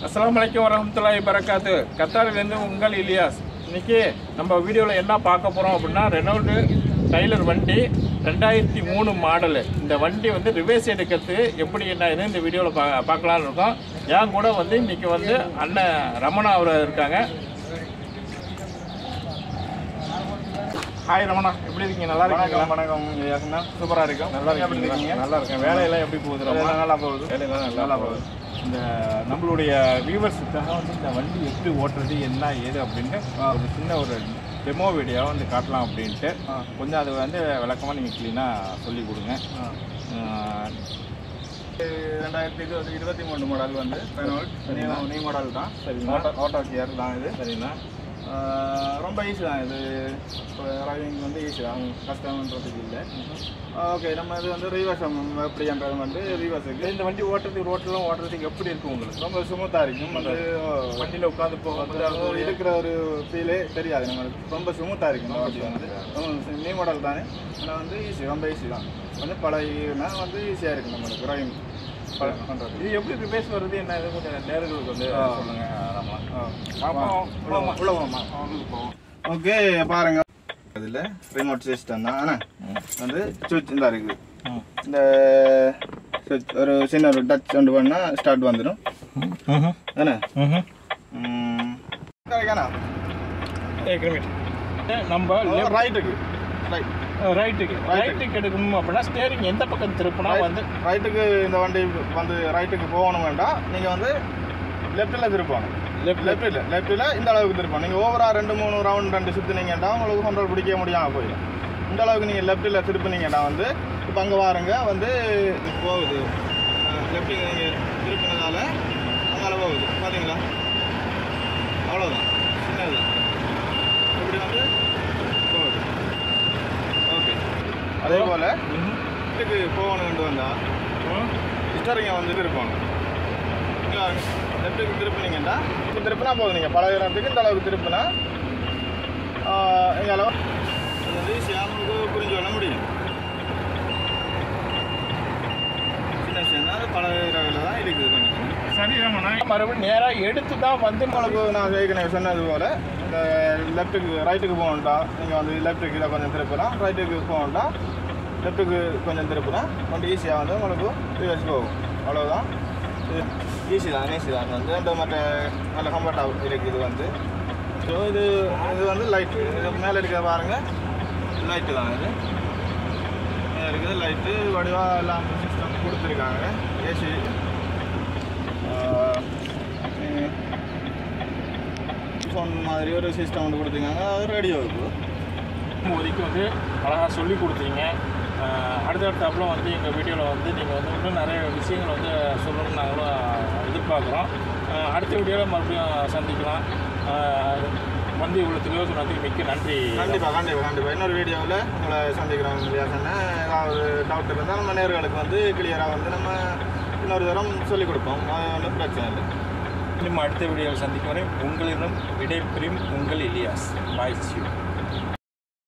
அஸ்ஸலாமு அலைக்கும் வரஹ்மத்துல்லாஹி பரக்காத்து கத்தாரிலேருந்து உங்கள் இலியாஸ் இன்னைக்கு நம்ம வீடியோவில் என்ன பார்க்க போகிறோம் அப்படின்னா ரெனோல்டு டைலர் வண்டி ரெண்டாயிரத்தி மூணு மாடலு இந்த வண்டி வந்து ரிவேஸ் எடுக்கிறது எப்படி என்ன இது இந்த வீடியோவில் பா பார்க்கலான்னு இருக்கோம் என் கூட வந்து இன்னைக்கு வந்து அண்ணன் ரமணா அவர் இருக்காங்க ஹாய் ரமணா எப்படி இருக்கீங்க நல்லா இருக்கீங்களா வணக்கம் வணக்கம் சூப்பராக இருக்கும் நல்லா இருக்கீங்களா? எப்படி இருக்கீங்க நல்லா இருக்கேன் வேலையெல்லாம் எப்படி போகுது ரமணா வேலையெல்லாம் நல்லா போகுது. வேலையெல்லாம் நல்லா நல்லா போகுது இந்த நம்மளுடைய வியூவர்ஸுக்காக வந்து இந்த வண்டி எப்படி ஓட்டுறது என்ன ஏது அப்படின்னு ஒரு சின்ன ஒரு டெமோ வீடியோ வந்து காட்டலாம் அப்படின்ட்டு கொஞ்சம் அது வந்து விளக்கமாக நீங்கள் க்ளீனாக சொல்லி கொடுங்க ஆஹ் ரெண்டாயிரத்தி இருபது இருபத்தி மூணு மாடல் வந்து ரெனால்ட் நியூ நியூ மாடல் தான் சரிண்ணா. ஆட்டோ ஆட்டோ கியர் தான் இது சரிண்ணா ஆஹ் ரொம்ப ஈஸி தான் இது டிரைவிங் வந்து ஈஸி தான் கஷ்டம்ன்றதுக்கு இல்லை ஓகே நம்ம இது வந்து ரீவர்ஸம் எப்படின்றது வந்து ரீவர்ஸுக்கு இந்த வண்டி ஓட்டுறதுக்கு ரோட்டெல்லாம் ஓட்டுறதுக்கு எப்படி இருக்கும் உங்களுக்கு ரொம்ப ஸ்மூத்தாக இருக்கும் வந்து வண்டியில் உட்காந்து போகும்போது அது ஒரு இருக்கிற ஒரு ஃபீலே தெரியாது நம்மளுக்கு ரொம்ப ஸ்மூத்தாக இருக்கும் இந்த வண்டி வந்து நியூ மாடல் தானே ஆனால் வந்து ஈஸி ரொம்ப ஈஸி தான் கொஞ்சம் பழகினா வந்து ஈஸியாக இருக்கும் நம்மளுக்கு டிரைவிங் பண்ணுறது இது எப்படி ரிப்பேர்ஸ் வருது என்ன இது கொஞ்சம் நேர்களுக்கு வந்து ஆ. சொல்லுங்க ரமணா ஆ. பாப்போம் உள்ள உள்ள போமா ஓகே பாருங்க அதில் ரிமோட் சிஸ்டம் தான் ஆனால் வந்து சுவிட்ச் இந்த இருக்குது ம். இந்த சுவிட்ச் ஒரு சின்ன ஒரு டச் கொண்டு பண்ணால் ஸ்டார்ட் வந்துடும் தானே கரெக்டானா एक मिनट நம்ம left- ரைட்டுக்கு ரைட் ரைட்டுக்கு ரைட்டுக்கு எடுக்கணும் அப்படின்னா ஸ்டேரிங் எந்த பக்கம் திருப்பினா வந்து ரைட்டுக்கு இந்த வண்டி வந்து ரைட்டுக்கு போகணும் வேண்டாம் நீங்கள் வந்து லெஃப்ட்டில் திருப்பணும் லெஃப்ட் லெஃப்ட்டில் லெஃப்ட்டில் இந்த அளவுக்கு திருப்பணும் நீங்கள் ஓவராக ரெண்டு மூணு ரவுண்ட் ரெண்டு சுற்றுனீங்கன்னா உங்களுக்கு கண்ட்ரோல் பிடிக்க முடியாமல் போயிடும் இந்த அளவுக்கு நீங்கள் லெஃப்ட்டில் திருப்பினீங்கன்னா வந்து இப்போ அங்கே வாருங்க வந்து இது போகுது லெஃப்ட்டுக்கு நீங்கள் திருப்பினதால அங்கே போகுது பார்த்தீங்களா அவ்வளோதான் சின்னது தான் இப்படி வந்து போகுது ஓகே அதே போல் வீட்டுக்கு போகணுன்ட்டு வந்தால் ஸ்டரிங்கை வந்து திருப்பாங்க லெஃப்ட்டுக்கு திருப்பினீங்கன்னா இப்போ திருப்பினா போதும் நீங்கள் பழகிறதுக்கு இந்த அளவுக்கு திருப்பினா எங்கள் அளவு அது வந்து ஈஸியாக உங்களுக்கு புரிஞ்சு கொள்ள முடியும் சின்ன விஷயம் அது பழகிறவில் தான் இருக்குது கொஞ்சம் சரி ரமணா மறுபடியும் நேராக எடுத்து தான் வந்து உங்களுக்கு நான் ஏற்கனவே சொன்னது போல் இந்த லெஃப்ட்டுக்கு ரைட்டுக்கு போகணும்டா நீங்கள் வந்து லெஃப்ட்டுக்கு இதை கொஞ்சம் திருப்பலாம் ரைட்டுக்கு போகணும்டா லெஃப்ட்டுக்கு கொஞ்சம் திருப்பினா கொஞ்சம் ஈஸியாக வந்து உங்களுக்கு ரிவர்ஸ் போகும் அவ்வளோதான் இது ஈஸி தான் ஈஸி தான் வந்து இந்த மற்ற நல்ல கம்ஃபர்ட்டாக இருக்குது இது வந்து ஸோ இது இது வந்து லைட்டு இது மேலே இருக்கிற பாருங்க லைட்டு தான் இது மேலே இருக்குது லைட்டு வடிவாக எல்லாம் சிஸ்டம் கொடுத்துருக்காங்க ஏசி ஃபோன் மாதிரி ஒரு சிஸ்டம் வந்து கொடுத்துருக்காங்க அது ரேடியோ இருக்குது ஒதுக்கி வந்து அழகாக சொல்லி கொடுத்தீங்க ஆஹ் அடுத்தடுத்தாப்புல வந்து எங்கள் வீடியோவில் வந்து நீங்கள் வந்து இன்னும் நிறைய விஷயங்கள் வந்து சொல்லணும்னு நாங்களும் எதிர்பார்க்குறோம் ஆஹ் அடுத்த வீடியோவில் மறுபடியும் சந்திக்கலாம் ஆஹ் வந்து இவ்வளோ தெளிவாக சொன்னதுக்கு மிக்க நன்றி கண்டிப்பாக கண்டிப்பாக கண்டிப்பாக இன்னொரு வீடியோவில் உங்களை சந்திக்கிறோம் வியாசனை ஏதாவது டவுட் இருந்தால் நம்ம நேர்களுக்கு வந்து கிளியராக வந்து நம்ம இன்னொரு தரம் சொல்லிக் கொடுப்போம் அது ஒன்றும் பிரச்சனை இல்லை இன்னும் அடுத்த வீடியோவில் சந்திக்கும் வரை உங்களிடம் விடைபெறும் உங்கள் இலியாஸ் பாய் யூ